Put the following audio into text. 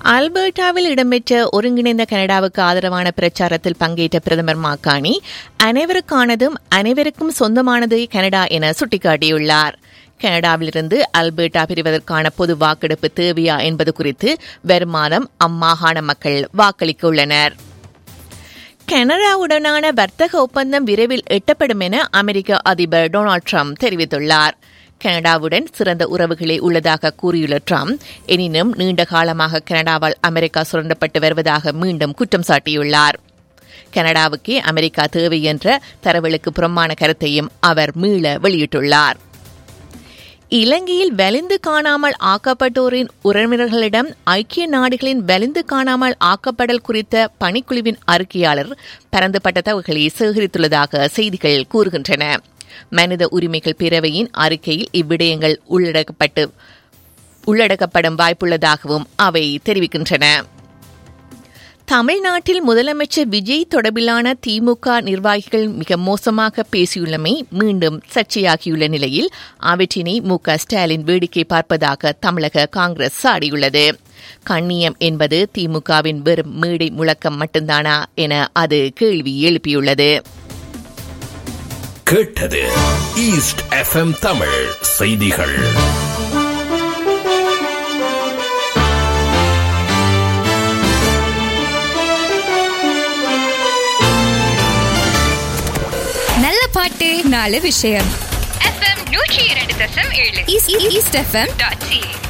அல்பர்டாவில் இடம்பெற்ற ஒருங்கிணைந்த கனடாவுக்கு ஆதரவான பிரச்சாரத்தில் பங்கேற்ற பிரதமர் மாக்கானி அனைவருக்கானதும் அனைவருக்கும் சொந்தமானது கனடா என சுட்டிக்காட்டியுள்ளார் கனடாவிலிருந்து அல்பர்டா பிரிவதற்கான பொது வாக்கெடுப்பு தேவையா என்பது குறித்து வரும் மாதம் அம்மாகாண மக்கள் வாக்களிக்க உள்ளனர் கனடாவுடனான வர்த்தக ஒப்பந்தம் விரைவில் எட்டப்படும் என அமெரிக்க அதிபர் டொனால்டு ட்ரம்ப் தெரிவித்துள்ளார் கனடாவுடன் சிறந்த உறவுகளே உள்ளதாக கூறியுள்ள ட்ரம்ப் எனினும் நீண்ட காலமாக கனடாவால் அமெரிக்கா சுரண்டப்பட்டு வருவதாக மீண்டும் குற்றம் சாட்டியுள்ளார் கனடாவுக்கே அமெரிக்கா தேவை என்ற தரவுகளுக்கு புறம்பான கருத்தையும் அவர் மீள வெளியிட்டுள்ளார் இலங்கையில் வலிந்து காணாமல் ஆக்கப்பட்டோரின் உறவினர்களிடம் ஐக்கிய நாடுகளின் வலிந்து காணாமல் ஆக்கப்படல் குறித்த பணிக்குழுவின் அறிக்கையாளர் பரந்துபட்ட தகவல்களை சேகரித்துள்ளதாக செய்திகள் கூறுகின்றன மனித உரிமைகள் பேரவையின் அறிக்கையில் இவ்விடயங்கள் உள்ளடக்கப்பட்டு உள்ளடக்கப்படும் வாய்ப்புள்ளதாகவும் அவை தெரிவிக்கின்றன தமிழ்நாட்டில் முதலமைச்சர் விஜய் தொடர்பிலான திமுக நிர்வாகிகள் மிக மோசமாக பேசியுள்ளமை மீண்டும் சர்ச்சையாகியுள்ள நிலையில் அவற்றினை மு க ஸ்டாலின் வேடிக்கை பார்ப்பதாக தமிழக காங்கிரஸ் சாடியுள்ளது கண்ணியம் என்பது திமுகவின் வெறும் மேடை முழக்கம் மட்டும்தானா என அது கேள்வி எழுப்பியுள்ளது கேட்டது ஈஸ்ட் எஃப்எம் தமிழ் செய்திகள் நல்ல பாட்டு நாலு விஷயம் எஃப்எம் நூற்றி இரண்டு தசம் ஏழு ஈஸ்ட் எஃப்எம் டாட் சி